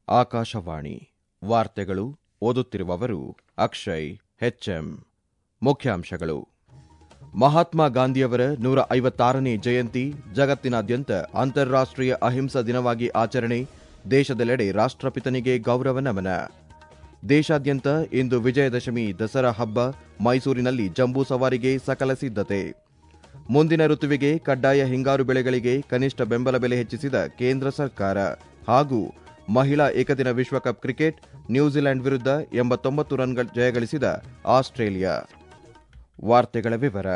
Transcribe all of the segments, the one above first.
ಆಕಾಶವಾಣಿ ವಾರ್ತೆಗಳು ಓದುತ್ತಿರುವವರು ಅಕ್ಷಯ್ ಹೆಚ್ಎಂ ಮುಖ್ಯಾಂಶಗಳು ಮಹಾತ್ಮ ಗಾಂಧಿಯವರ ನೂರ ಐವತ್ತಾರನೇ ಜಯಂತಿ ಜಗತ್ತಿನಾದ್ಯಂತ ಅಂತಾರಾಷ್ಟೀಯ ಅಹಿಂಸಾ ದಿನವಾಗಿ ಆಚರಣೆ ದೇಶದೆಲ್ಲೆಡೆ ರಾಷ್ಟ್ರಪಿತನಿಗೆ ಗೌರವ ನಮನ ದೇಶಾದ್ಯಂತ ಇಂದು ವಿಜಯದಶಮಿ ದಸರಾ ಹಬ್ಬ ಮೈಸೂರಿನಲ್ಲಿ ಜಂಬೂ ಸವಾರಿಗೆ ಸಕಲ ಸಿದ್ಧತೆ ಮುಂದಿನ ಋತುವಿಗೆ ಕಡ್ಡಾಯ ಹಿಂಗಾರು ಬೆಳೆಗಳಿಗೆ ಕನಿಷ್ಠ ಬೆಂಬಲ ಬೆಲೆ ಹೆಚ್ಚಿಸಿದ ಕೇಂದ್ರ ಸರ್ಕಾರ ಹಾಗೂ ಮಹಿಳಾ ಏಕದಿನ ವಿಶ್ವಕಪ್ ಕ್ರಿಕೆಟ್ ನ್ಯೂಜಿಲೆಂಡ್ ವಿರುದ್ಧ ಎಂಬತ್ತೊಂಬತ್ತು ರನ್ ಜಯಗಳಿಸಿದ ಆಸ್ಟ್ರೇಲಿಯಾ ವಾರ್ತೆಗಳ ವಿವರ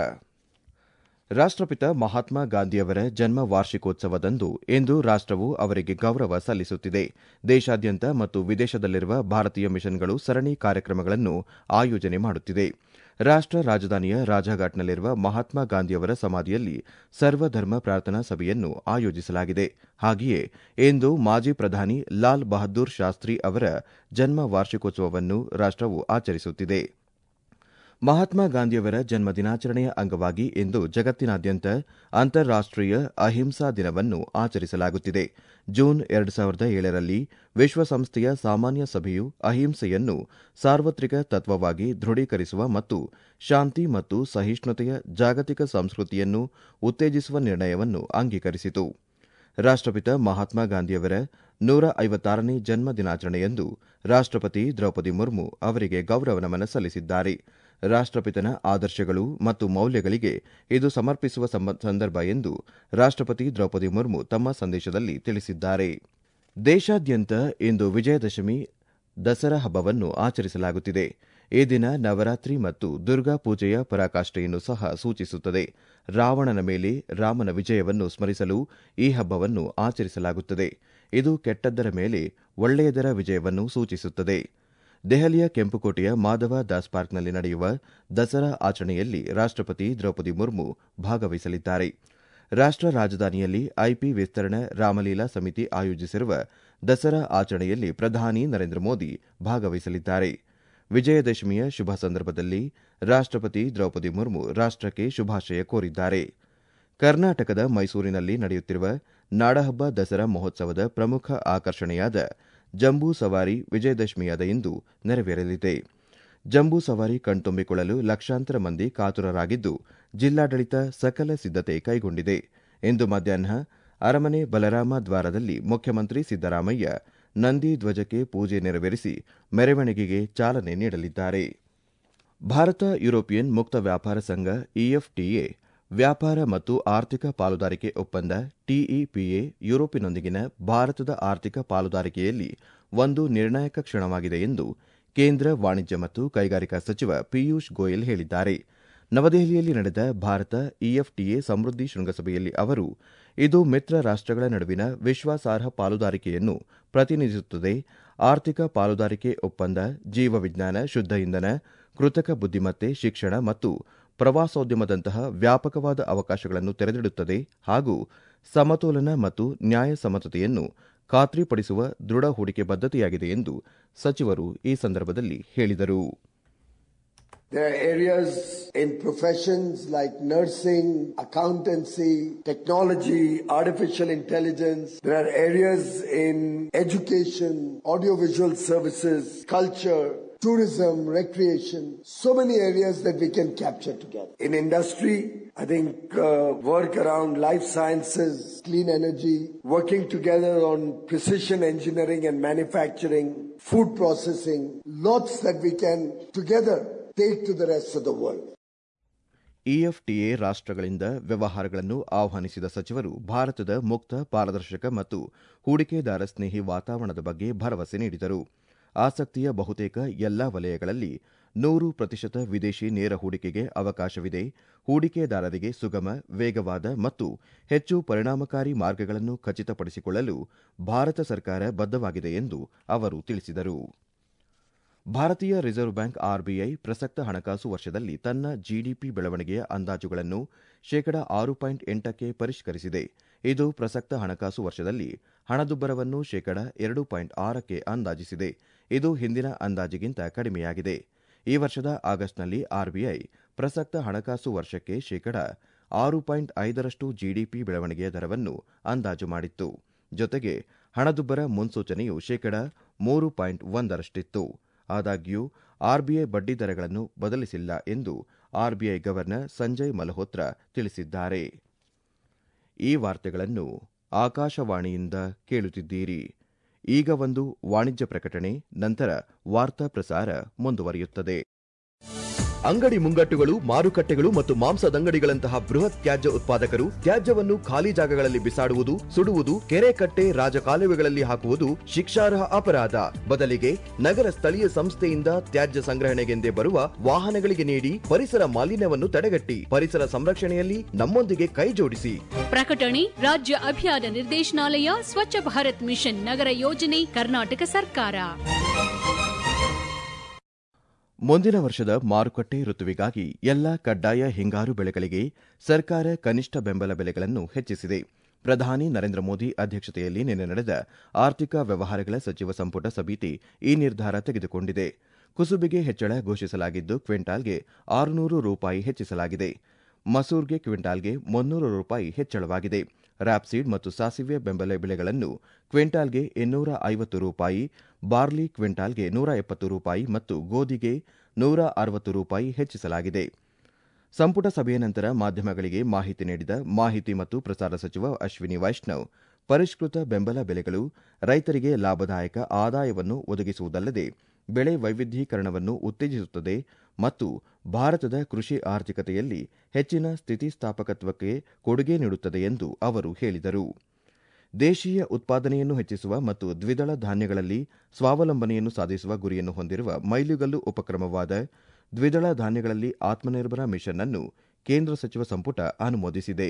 ರಾಷ್ಟ್ರಪಿತ ಮಹಾತ್ಮ ಗಾಂಧಿಯವರ ಜನ್ಮ ವಾರ್ಷಿಕೋತ್ಸವದಂದು ಇಂದು ರಾಷ್ಟವು ಅವರಿಗೆ ಗೌರವ ಸಲ್ಲಿಸುತ್ತಿದೆ ದೇಶಾದ್ಯಂತ ಮತ್ತು ವಿದೇಶದಲ್ಲಿರುವ ಭಾರತೀಯ ಮಿಷನ್ಗಳು ಸರಣಿ ಕಾರ್ಯಕ್ರಮಗಳನ್ನು ಆಯೋಜನೆ ಮಾಡುತ್ತಿದೆ ರಾಷ್ಟ ರಾಜಧಾನಿಯ ರಾಜಘಾಟ್ನಲ್ಲಿರುವ ಮಹಾತ್ಮ ಗಾಂಧಿಯವರ ಸಮಾಧಿಯಲ್ಲಿ ಸರ್ವಧರ್ಮ ಪ್ರಾರ್ಥನಾ ಸಭೆಯನ್ನು ಆಯೋಜಿಸಲಾಗಿದೆ ಹಾಗೆಯೇ ಇಂದು ಮಾಜಿ ಪ್ರಧಾನಿ ಲಾಲ್ ಬಹದ್ದೂರ್ ಶಾಸ್ತ್ರಿ ಅವರ ಜನ್ಮ ವಾರ್ಷಿಕೋತ್ಸವವನ್ನು ರಾಷ್ಟವು ಆಚರಿಸುತ್ತಿದೆ ಮಹಾತ್ಮ ಗಾಂಧಿಯವರ ಜನ್ಮ ದಿನಾಚರಣೆಯ ಅಂಗವಾಗಿ ಇಂದು ಜಗತ್ತಿನಾದ್ಯಂತ ಅಂತಾರಾಷ್ಟೀಯ ಅಹಿಂಸಾ ದಿನವನ್ನು ಆಚರಿಸಲಾಗುತ್ತಿದೆ ಜೂನ್ ಎರಡು ಸಾವಿರದ ಏಳರಲ್ಲಿ ವಿಶ್ವಸಂಸ್ಥೆಯ ಸಾಮಾನ್ಯ ಸಭೆಯು ಅಹಿಂಸೆಯನ್ನು ಸಾರ್ವತ್ರಿಕ ತತ್ವವಾಗಿ ದೃಢೀಕರಿಸುವ ಮತ್ತು ಶಾಂತಿ ಮತ್ತು ಸಹಿಷ್ಣುತೆಯ ಜಾಗತಿಕ ಸಂಸ್ಕೃತಿಯನ್ನು ಉತ್ತೇಜಿಸುವ ನಿರ್ಣಯವನ್ನು ಅಂಗೀಕರಿಸಿತು ರಾಷ್ಟಪಿತ ಮಹಾತ್ಮ ಗಾಂಧಿಯವರ ನೂರ ಐವತ್ತಾರನೇ ಜನ್ಮ ದಿನಾಚರಣೆಯಂದು ರಾಷ್ಟಪತಿ ದ್ರೌಪದಿ ಮುರ್ಮು ಅವರಿಗೆ ಗೌರವ ನಮನ ಸಲ್ಲಿಸಿದ್ದಾರೆ ರಾಷ್ಟಪಿತನ ಆದರ್ಶಗಳು ಮತ್ತು ಮೌಲ್ಯಗಳಿಗೆ ಇದು ಸಮರ್ಪಿಸುವ ಸಂದರ್ಭ ಎಂದು ರಾಷ್ಟಪತಿ ದ್ರೌಪದಿ ಮುರ್ಮು ತಮ್ಮ ಸಂದೇಶದಲ್ಲಿ ತಿಳಿಸಿದ್ದಾರೆ ದೇಶಾದ್ಯಂತ ಇಂದು ವಿಜಯದಶಮಿ ದಸರಾ ಹಬ್ಬವನ್ನು ಆಚರಿಸಲಾಗುತ್ತಿದೆ ಈ ದಿನ ನವರಾತ್ರಿ ಮತ್ತು ದುರ್ಗಾ ಪೂಜೆಯ ಪರಾಕಾಷ್ಠೆಯನ್ನು ಸಹ ಸೂಚಿಸುತ್ತದೆ ರಾವಣನ ಮೇಲೆ ರಾಮನ ವಿಜಯವನ್ನು ಸ್ಮರಿಸಲು ಈ ಹಬ್ಬವನ್ನು ಆಚರಿಸಲಾಗುತ್ತದೆ ಇದು ಕೆಟ್ಟದ್ದರ ಮೇಲೆ ಒಳ್ಳೆಯದರ ವಿಜಯವನ್ನು ಸೂಚಿಸುತ್ತದೆ ದೆಹಲಿಯ ಕೆಂಪುಕೋಟೆಯ ಮಾಧವ ದಾಸ್ ಪಾರ್ಕ್ನಲ್ಲಿ ನಡೆಯುವ ದಸರಾ ಆಚರಣೆಯಲ್ಲಿ ರಾಷ್ಟಪತಿ ದ್ರೌಪದಿ ಮುರ್ಮು ಭಾಗವಹಿಸಲಿದ್ದಾರೆ ರಾಷ್ಟ ರಾಜಧಾನಿಯಲ್ಲಿ ಐಪಿ ವಿಸ್ತರಣಾ ರಾಮಲೀಲಾ ಸಮಿತಿ ಆಯೋಜಿಸಿರುವ ದಸರಾ ಆಚರಣೆಯಲ್ಲಿ ಪ್ರಧಾನಿ ನರೇಂದ್ರ ಮೋದಿ ಭಾಗವಹಿಸಲಿದ್ದಾರೆ ವಿಜಯದಶಮಿಯ ಶುಭ ಸಂದರ್ಭದಲ್ಲಿ ರಾಷ್ಟಪತಿ ದ್ರೌಪದಿ ಮುರ್ಮು ರಾಷ್ಟಕ್ಕೆ ಶುಭಾಶಯ ಕೋರಿದ್ದಾರೆ ಕರ್ನಾಟಕದ ಮೈಸೂರಿನಲ್ಲಿ ನಡೆಯುತ್ತಿರುವ ನಾಡಹಬ್ಬ ದಸರಾ ಮಹೋತ್ಸವದ ಪ್ರಮುಖ ಆಕರ್ಷಣೆಯಾದ ಜಂಬೂ ಸವಾರಿ ವಿಜಯದಶಮಿಯಾದ ಇಂದು ನೆರವೇರಲಿದೆ ಜಂಬೂ ಸವಾರಿ ಕಣ್ತುಂಬಿಕೊಳ್ಳಲು ಲಕ್ಷಾಂತರ ಮಂದಿ ಕಾತುರರಾಗಿದ್ದು ಜಿಲ್ಲಾಡಳಿತ ಸಕಲ ಸಿದ್ದತೆ ಕೈಗೊಂಡಿದೆ ಇಂದು ಮಧ್ಯಾಹ್ನ ಅರಮನೆ ಬಲರಾಮ ದ್ವಾರದಲ್ಲಿ ಮುಖ್ಯಮಂತ್ರಿ ಸಿದ್ದರಾಮಯ್ಯ ನಂದಿ ಧ್ವಜಕ್ಕೆ ಪೂಜೆ ನೆರವೇರಿಸಿ ಮೆರವಣಿಗೆಗೆ ಚಾಲನೆ ನೀಡಲಿದ್ದಾರೆ ಭಾರತ ಯುರೋಪಿಯನ್ ಮುಕ್ತ ವ್ಯಾಪಾರ ಸಂಘ ಇಎಫ್ಟಿಎ ವ್ಯಾಪಾರ ಮತ್ತು ಆರ್ಥಿಕ ಪಾಲುದಾರಿಕೆ ಒಪ್ಪಂದ ಟಿಇಪಿಎ ಯುರೋಪಿನೊಂದಿಗಿನ ಭಾರತದ ಆರ್ಥಿಕ ಪಾಲುದಾರಿಕೆಯಲ್ಲಿ ಒಂದು ನಿರ್ಣಾಯಕ ಕ್ಷಣವಾಗಿದೆ ಎಂದು ಕೇಂದ್ರ ವಾಣಿಜ್ಯ ಮತ್ತು ಕೈಗಾರಿಕಾ ಸಚಿವ ಪಿಯೂಷ್ ಗೋಯಲ್ ಹೇಳಿದ್ದಾರೆ ನವದೆಹಲಿಯಲ್ಲಿ ನಡೆದ ಭಾರತ ಇಎಫ್ಟಿಎ ಸಮೃದ್ಧಿ ಶೃಂಗಸಭೆಯಲ್ಲಿ ಅವರು ಇದು ಮಿತ್ರ ರಾಷ್ಟಗಳ ನಡುವಿನ ವಿಶ್ವಾಸಾರ್ಹ ಪಾಲುದಾರಿಕೆಯನ್ನು ಪ್ರತಿನಿಧಿಸುತ್ತದೆ ಆರ್ಥಿಕ ಪಾಲುದಾರಿಕೆ ಒಪ್ಪಂದ ಜೀವವಿಜ್ಞಾನ ಶುದ್ದ ಇಂಧನ ಕೃತಕ ಬುದ್ದಿಮತ್ತೆ ಶಿಕ್ಷಣ ಮತ್ತು ಪ್ರವಾಸೋದ್ಯಮದಂತಹ ವ್ಯಾಪಕವಾದ ಅವಕಾಶಗಳನ್ನು ತೆರೆದಿಡುತ್ತದೆ ಹಾಗೂ ಸಮತೋಲನ ಮತ್ತು ನ್ಯಾಯಸಮ್ಮತತೆಯನ್ನು ಖಾತ್ರಿಪಡಿಸುವ ದೃಢ ಹೂಡಿಕೆ ಬದ್ಧತೆಯಾಗಿದೆ ಎಂದು ಸಚಿವರು ಈ ಸಂದರ್ಭದಲ್ಲಿ ಹೇಳಿದರು There are areas in professions like nursing, accountancy, technology, artificial intelligence. There are areas in education, audiovisual services, culture, tourism, recreation, so many areas that we can capture together. In industry, I think uh, work around life sciences, clean energy, working together on precision engineering and manufacturing, food processing, lots that we can together take to the rest of the world. EFTA ರಾಷ್ಟಗಳಿಂದ ವ್ಯವಹಾರಗಳನ್ನು ಆಹ್ವಾನಿಸಿದ ಸಚಿವರು ಭಾರತದ ಮುಕ್ತ ಪಾರದರ್ಶಕ ಮತ್ತು ಹೂಡಿಕೆದಾರ ಸ್ನೇಹಿ ವಾತಾವರಣದ ಬಗ್ಗೆ ಭರವಸೆ ನೀಡಿದರು ಆಸಕ್ತಿಯ ಬಹುತೇಕ ಎಲ್ಲಾ ವಲಯಗಳಲ್ಲಿ ನೂರು ಪ್ರತಿಶತ ವಿದೇಶಿ ನೇರ ಹೂಡಿಕೆಗೆ ಅವಕಾಶವಿದೆ ಹೂಡಿಕೆದಾರರಿಗೆ ಸುಗಮ ವೇಗವಾದ ಮತ್ತು ಹೆಚ್ಚು ಪರಿಣಾಮಕಾರಿ ಮಾರ್ಗಗಳನ್ನು ಖಚಿತಪಡಿಸಿಕೊಳ್ಳಲು ಭಾರತ ಸರ್ಕಾರ ಬದ್ಧವಾಗಿದೆ ಎಂದು ಅವರು ತಿಳಿಸಿದರು ಭಾರತೀಯ ರಿಸರ್ವ್ ಬ್ಯಾಂಕ್ ಆರ್ಬಿಐ ಪ್ರಸಕ್ತ ಹಣಕಾಸು ವರ್ಷದಲ್ಲಿ ತನ್ನ ಜಿಡಿಪಿ ಬೆಳವಣಿಗೆಯ ಅಂದಾಜುಗಳನ್ನು ಶೇಕಡ ಆರು ಪಾಯಿಂಟ್ ಎಂಟಕ್ಕೆ ಪರಿಷ್ಕರಿಸಿದೆ ಇದು ಪ್ರಸಕ್ತ ಹಣಕಾಸು ವರ್ಷದಲ್ಲಿ ಹಣದುಬ್ಬರವನ್ನು ಶೇಕಡ ಎರಡು ಪಾಯಿಂಟ್ ಆರಕ್ಕೆ ಅಂದಾಜಿಸಿದೆ ಇದು ಹಿಂದಿನ ಅಂದಾಜಿಗಿಂತ ಕಡಿಮೆಯಾಗಿದೆ ಈ ವರ್ಷದ ಆಗಸ್ಟ್ನಲ್ಲಿ ಆರ್ಬಿಐ ಪ್ರಸಕ್ತ ಹಣಕಾಸು ವರ್ಷಕ್ಕೆ ಶೇಕಡ ಆರು ಪಾಯಿಂಟ್ ಐದರಷ್ಟು ಜಿಡಿಪಿ ಬೆಳವಣಿಗೆಯ ದರವನ್ನು ಅಂದಾಜು ಮಾಡಿತ್ತು ಜೊತೆಗೆ ಹಣದುಬ್ಬರ ಮುನ್ಸೂಚನೆಯು ಶೇಕಡ ಮೂರು ಪಾಯಿಂಟ್ ಒಂದರಷ್ಟಿತ್ತು ಆದಾಗ್ಯೂ ಆರ್ಬಿಐ ಬಡ್ಡಿ ದರಗಳನ್ನು ಬದಲಿಸಿಲ್ಲ ಎಂದು ಆರ್ಬಿಐ ಗವರ್ನರ್ ಸಂಜಯ್ ಮಲ್ಹೋತ್ರಾ ತಿಳಿಸಿದ್ದಾರೆ ಈ ವಾರ್ತೆಗಳನ್ನು ಆಕಾಶವಾಣಿಯಿಂದ ಕೇಳುತ್ತಿದ್ದೀರಿ ಈಗ ಒಂದು ವಾಣಿಜ್ಯ ಪ್ರಕಟಣೆ ನಂತರ ವಾರ್ತಾ ಪ್ರಸಾರ ಮುಂದುವರಿಯುತ್ತದೆ ಅಂಗಡಿ ಮುಂಗಟ್ಟುಗಳು ಮಾರುಕಟ್ಟೆಗಳು ಮತ್ತು ಮಾಂಸದಂಗಡಿಗಳಂತಹ ಬೃಹತ್ ತ್ಯಾಜ್ಯ ಉತ್ಪಾದಕರು ತ್ಯಾಜ್ಯವನ್ನು ಖಾಲಿ ಜಾಗಗಳಲ್ಲಿ ಬಿಸಾಡುವುದು ಸುಡುವುದು ಕೆರೆ ಕಟ್ಟೆ ರಾಜಕಾಲುವೆಗಳಲ್ಲಿ ಹಾಕುವುದು ಶಿಕ್ಷಾರ್ಹ ಅಪರಾಧ ಬದಲಿಗೆ ನಗರ ಸ್ಥಳೀಯ ಸಂಸ್ಥೆಯಿಂದ ತ್ಯಾಜ್ಯ ಸಂಗ್ರಹಣೆಗೆಂದೇ ಬರುವ ವಾಹನಗಳಿಗೆ ನೀಡಿ ಪರಿಸರ ಮಾಲಿನ್ಯವನ್ನು ತಡೆಗಟ್ಟಿ ಪರಿಸರ ಸಂರಕ್ಷಣೆಯಲ್ಲಿ ನಮ್ಮೊಂದಿಗೆ ಕೈ ಜೋಡಿಸಿ ಪ್ರಕಟಣೆ ರಾಜ್ಯ ಅಭಿಯಾನ ನಿರ್ದೇಶನಾಲಯ ಸ್ವಚ್ಛ ಭಾರತ್ ಮಿಷನ್ ನಗರ ಯೋಜನೆ ಕರ್ನಾಟಕ ಸರ್ಕಾರ ಮುಂದಿನ ವರ್ಷದ ಮಾರುಕಟ್ಟೆ ಋತುವಿಗಾಗಿ ಎಲ್ಲ ಕಡ್ಡಾಯ ಹಿಂಗಾರು ಬೆಳೆಗಳಿಗೆ ಸರ್ಕಾರ ಕನಿಷ್ಠ ಬೆಂಬಲ ಬೆಲೆಗಳನ್ನು ಹೆಚ್ಚಿಸಿದೆ ಪ್ರಧಾನಿ ನರೇಂದ್ರ ಮೋದಿ ಅಧ್ಯಕ್ಷತೆಯಲ್ಲಿ ನಿನ್ನೆ ನಡೆದ ಆರ್ಥಿಕ ವ್ಯವಹಾರಗಳ ಸಚಿವ ಸಂಪುಟ ಸಮಿತಿ ಈ ನಿರ್ಧಾರ ತೆಗೆದುಕೊಂಡಿದೆ ಕುಸುಬಿಗೆ ಹೆಚ್ಚಳ ಘೋಷಿಸಲಾಗಿದ್ದು ಕ್ವಿಂಟಾಲ್ಗೆ ಆರುನೂರು ರೂಪಾಯಿ ಹೆಚ್ಚಿಸಲಾಗಿದೆ ಮಸೂರ್ಗೆ ಕ್ವಿಂಟಾಲ್ಗೆ ಮುನ್ನೂರು ರೂಪಾಯಿ ಹೆಚ್ಚಳವಾಗಿದೆ ರ್ಯಾಪ್ಸೀಡ್ ಮತ್ತು ಸಾಸಿವೆ ಬೆಂಬಲ ಬೆಲೆಗಳನ್ನು ಕ್ವಿಂಟಾಲ್ಗೆ ಇನ್ನೂರ ಐವತ್ತು ರೂಪಾಯಿ ಬಾರ್ಲಿ ಕ್ವಿಂಟಾಲ್ಗೆ ನೂರ ಎಪ್ಪತ್ತು ರೂಪಾಯಿ ಮತ್ತು ಗೋಧಿಗೆ ನೂರ ಅರವತ್ತು ರೂಪಾಯಿ ಹೆಚ್ಚಿಸಲಾಗಿದೆ ಸಂಪುಟ ಸಭೆಯ ನಂತರ ಮಾಧ್ಯಮಗಳಿಗೆ ಮಾಹಿತಿ ನೀಡಿದ ಮಾಹಿತಿ ಮತ್ತು ಪ್ರಸಾರ ಸಚಿವ ಅಶ್ವಿನಿ ವೈಷ್ಣವ್ ಪರಿಷ್ಕೃತ ಬೆಂಬಲ ಬೆಲೆಗಳು ರೈತರಿಗೆ ಲಾಭದಾಯಕ ಆದಾಯವನ್ನು ಒದಗಿಸುವುದಲ್ಲದೆ ಬೆಳೆ ವೈವಿಧ್ಯೀಕರಣವನ್ನು ಉತ್ತೇಜಿಸುತ್ತದೆ ಮತ್ತು ಭಾರತದ ಕೃಷಿ ಆರ್ಥಿಕತೆಯಲ್ಲಿ ಹೆಚ್ಚಿನ ಸ್ಥಿತಿಸ್ಥಾಪಕತ್ವಕ್ಕೆ ಕೊಡುಗೆ ನೀಡುತ್ತದೆ ಎಂದು ಅವರು ಹೇಳಿದರು ದೇಶೀಯ ಉತ್ಪಾದನೆಯನ್ನು ಹೆಚ್ಚಿಸುವ ಮತ್ತು ದ್ವಿದಳ ಧಾನ್ಯಗಳಲ್ಲಿ ಸ್ವಾವಲಂಬನೆಯನ್ನು ಸಾಧಿಸುವ ಗುರಿಯನ್ನು ಹೊಂದಿರುವ ಮೈಲಿಗಲ್ಲು ಉಪಕ್ರಮವಾದ ದ್ವಿದಳ ಧಾನ್ಯಗಳಲ್ಲಿ ಆತ್ಮನಿರ್ಭರ ಮಿಷನ್ ಅನ್ನು ಕೇಂದ್ರ ಸಚಿವ ಸಂಪುಟ ಅನುಮೋದಿಸಿದೆ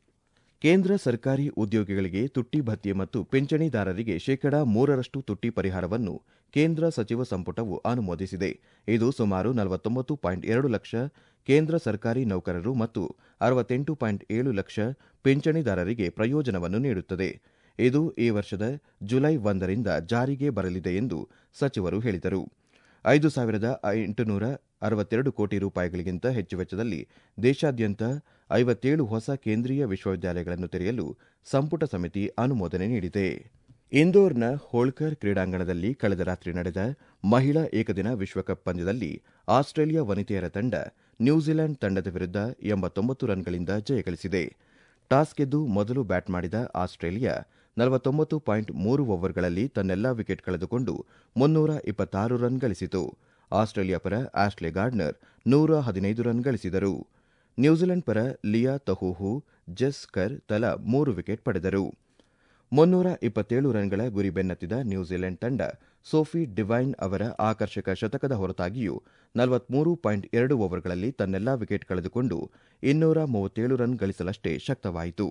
ಕೇಂದ್ರ ಸರ್ಕಾರಿ ಉದ್ಯೋಗಿಗಳಿಗೆ ತುಟ್ಟಿ ಭತ್ಯೆ ಮತ್ತು ಪಿಂಚಣಿದಾರರಿಗೆ ಶೇಕಡಾ ಮೂರರಷ್ಟು ತುಟ್ಟಿ ಪರಿಹಾರವನ್ನು ಕೇಂದ್ರ ಸಚಿವ ಸಂಪುಟವು ಅನುಮೋದಿಸಿದೆ ಇದು ಸುಮಾರು ನಲವತ್ತೊಂಬತ್ತು ಪಾಯಿಂಟ್ ಎರಡು ಲಕ್ಷ ಕೇಂದ್ರ ಸರ್ಕಾರಿ ನೌಕರರು ಮತ್ತು ಅರವತ್ತೆಂಟು ಪಾಯಿಂಟ್ ಏಳು ಲಕ್ಷ ಪಿಂಚಣಿದಾರರಿಗೆ ಪ್ರಯೋಜನವನ್ನು ನೀಡುತ್ತದೆ ಇದು ಈ ವರ್ಷದ ಜುಲೈ ಒಂದರಿಂದ ಜಾರಿಗೆ ಬರಲಿದೆ ಎಂದು ಸಚಿವರು ಹೇಳಿದರು ಐದು ಸಾವಿರದ ಎಂಟುನೂರ ಅರವತ್ತೆರಡು ಕೋಟಿ ರೂಪಾಯಿಗಳಿಗಿಂತ ಹೆಚ್ಚು ವೆಚ್ಚದಲ್ಲಿ ದೇಶಾದ್ಯಂತ ಐವತ್ತೇಳು ಹೊಸ ಕೇಂದ್ರೀಯ ವಿಶ್ವವಿದ್ಯಾಲಯಗಳನ್ನು ತೆರೆಯಲು ಸಂಪುಟ ಸಮಿತಿ ಅನುಮೋದನೆ ನೀಡಿದೆ ಇಂದೋರ್ನ ಹೋಳ್ಕರ್ ಕ್ರೀಡಾಂಗಣದಲ್ಲಿ ಕಳೆದ ರಾತ್ರಿ ನಡೆದ ಮಹಿಳಾ ಏಕದಿನ ವಿಶ್ವಕಪ್ ಪಂದ್ಯದಲ್ಲಿ ಆಸ್ಟ್ರೇಲಿಯಾ ವನಿತೆಯರ ತಂಡ ನ್ಯೂಜಿಲೆಂಡ್ ತಂಡದ ವಿರುದ್ಧ ಎಂಬತ್ತೊಂಬತ್ತು ರನ್ಗಳಿಂದ ಜಯಗಳಿಸಿದೆ ಟಾಸ್ ಗೆದ್ದು ಮೊದಲು ಬ್ಯಾಟ್ ಮಾಡಿದ ಆಸ್ಟ್ರೇಲಿಯಾ ನಲವತ್ತೊಂಬತ್ತು ಪಾಯಿಂಟ್ ಮೂರು ಓವರ್ಗಳಲ್ಲಿ ತನ್ನೆಲ್ಲಾ ವಿಕೆಟ್ ಕಳೆದುಕೊಂಡು ಮುನ್ನೂರ ಇಪ್ಪತ್ತಾರು ರನ್ ಗಳಿಸಿತು ಆಸ್ಟ್ರೇಲಿಯಾ ಪರ ಆಶ್ಲೆ ಗಾರ್ಡ್ನರ್ ನೂರ ಹದಿನೈದು ರನ್ ಗಳಿಸಿದರು ನ್ಯೂಜಿಲೆಂಡ್ ಪರ ಲಿಯಾ ತಹೂಹು ಜೆಸ್ ಕರ್ ತಲಾ ಮೂರು ವಿಕೆಟ್ ಪಡೆದರು ಮುನ್ನೂರ ಇಪ್ಪತ್ತೇಳು ರನ್ಗಳ ಗುರಿ ಬೆನ್ನತ್ತಿದ ನ್ಯೂಜಿಲೆಂಡ್ ತಂಡ ಸೋಫಿ ಡಿವೈನ್ ಅವರ ಆಕರ್ಷಕ ಶತಕದ ಹೊರತಾಗಿಯೂ ನಲವತ್ಮೂರು ಪಾಯಿಂಟ್ ಎರಡು ಓವರ್ಗಳಲ್ಲಿ ತನ್ನೆಲ್ಲಾ ವಿಕೆಟ್ ಕಳೆದುಕೊಂಡು ಇನ್ನೂರ ಮೂವತ್ತೇಳು ರನ್ ಗಳಿಸಲಷ್ಟೇ ಶಕ್ತವಾಯಿತು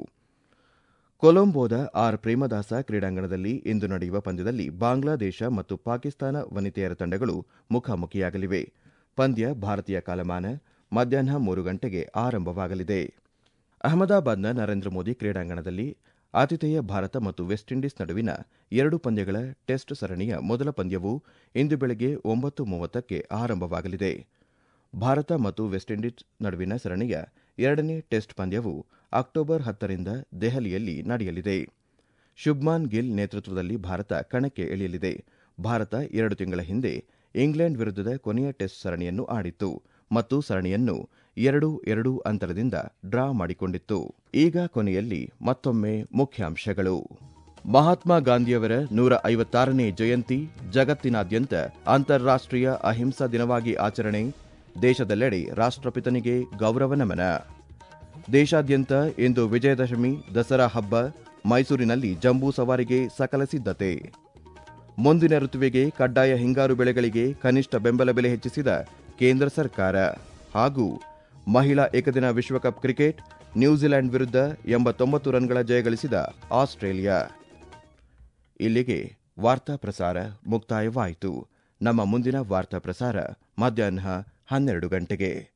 ಕೊಲಂಬೋದ ಆರ್ ಪ್ರೇಮದಾಸ ಕ್ರೀಡಾಂಗಣದಲ್ಲಿ ಇಂದು ನಡೆಯುವ ಪಂದ್ಯದಲ್ಲಿ ಬಾಂಗ್ಲಾದೇಶ ಮತ್ತು ಪಾಕಿಸ್ತಾನ ವನಿತೆಯರ ತಂಡಗಳು ಮುಖಾಮುಖಿಯಾಗಲಿವೆ ಪಂದ್ಯ ಭಾರತೀಯ ಕಾಲಮಾನ ಮಧ್ಯಾಹ್ನ ಮೂರು ಗಂಟೆಗೆ ಆರಂಭವಾಗಲಿದೆ ಅಹಮದಾಬಾದ್ನ ನರೇಂದ್ರ ಮೋದಿ ಕ್ರೀಡಾಂಗಣದಲ್ಲಿ ಆತಿಥೇಯ ಭಾರತ ಮತ್ತು ವೆಸ್ಟ್ ಇಂಡೀಸ್ ನಡುವಿನ ಎರಡು ಪಂದ್ಯಗಳ ಟೆಸ್ಟ್ ಸರಣಿಯ ಮೊದಲ ಪಂದ್ಯವು ಇಂದು ಬೆಳಗ್ಗೆ ಒಂಬತ್ತು ಮೂವತ್ತಕ್ಕೆ ಆರಂಭವಾಗಲಿದೆ ಭಾರತ ಮತ್ತು ವೆಸ್ಟ್ ಇಂಡೀಸ್ ನಡುವಿನ ಸರಣಿಯ ಎರಡನೇ ಟೆಸ್ಟ್ ಪಂದ್ಯವು ಅಕ್ಟೋಬರ್ ಹತ್ತರಿಂದ ದೆಹಲಿಯಲ್ಲಿ ನಡೆಯಲಿದೆ ಶುಭ್ಮಾನ್ ಗಿಲ್ ನೇತೃತ್ವದಲ್ಲಿ ಭಾರತ ಕಣಕ್ಕೆ ಇಳಿಯಲಿದೆ ಭಾರತ ಎರಡು ತಿಂಗಳ ಹಿಂದೆ ಇಂಗ್ಲೆಂಡ್ ವಿರುದ್ಧದ ಕೊನೆಯ ಟೆಸ್ಟ್ ಸರಣಿಯನ್ನು ಆಡಿತ್ತು ಮತ್ತು ಸರಣಿಯನ್ನು ಎರಡು ಎರಡು ಅಂತರದಿಂದ ಡ್ರಾ ಮಾಡಿಕೊಂಡಿತ್ತು ಈಗ ಕೊನೆಯಲ್ಲಿ ಮತ್ತೊಮ್ಮೆ ಮುಖ್ಯಾಂಶಗಳು ಮಹಾತ್ಮ ಗಾಂಧಿಯವರ ನೂರ ಐವತ್ತಾರನೇ ಜಯಂತಿ ಜಗತ್ತಿನಾದ್ಯಂತ ಅಂತಾರಾಷ್ಟೀಯ ಅಹಿಂಸಾ ದಿನವಾಗಿ ಆಚರಣೆ ದೇಶದೆಲ್ಲೆಡೆ ರಾಷ್ಟ್ರಪಿತನಿಗೆ ಗೌರವ ನಮನ ದೇಶಾದ್ಯಂತ ಇಂದು ವಿಜಯದಶಮಿ ದಸರಾ ಹಬ್ಬ ಮೈಸೂರಿನಲ್ಲಿ ಜಂಬೂ ಸವಾರಿಗೆ ಸಕಲ ಸಿದ್ಧತೆ ಮುಂದಿನ ಋತುವಿಗೆ ಕಡ್ಡಾಯ ಹಿಂಗಾರು ಬೆಳೆಗಳಿಗೆ ಕನಿಷ್ಠ ಬೆಂಬಲ ಬೆಲೆ ಹೆಚ್ಚಿಸಿದ ಕೇಂದ್ರ ಸರ್ಕಾರ ಹಾಗೂ ಮಹಿಳಾ ಏಕದಿನ ವಿಶ್ವಕಪ್ ಕ್ರಿಕೆಟ್ ನ್ಯೂಜಿಲೆಂಡ್ ವಿರುದ್ಧ ಎಂಬತ್ತೊಂಬತ್ತು ರನ್ಗಳ ಜಯಗಳಿಸಿದ ಆಸ್ಟ್ರೇಲಿಯಾ ಇಲ್ಲಿಗೆ ವಾರ್ತಾ ಪ್ರಸಾರ ಮುಕ್ತಾಯವಾಯಿತು ನಮ್ಮ ಮುಂದಿನ ವಾರ್ತಾ ಪ್ರಸಾರ ಮಧ್ಯಾಹ್ನ ಹನ್ನೆರಡು ಗಂಟೆಗೆ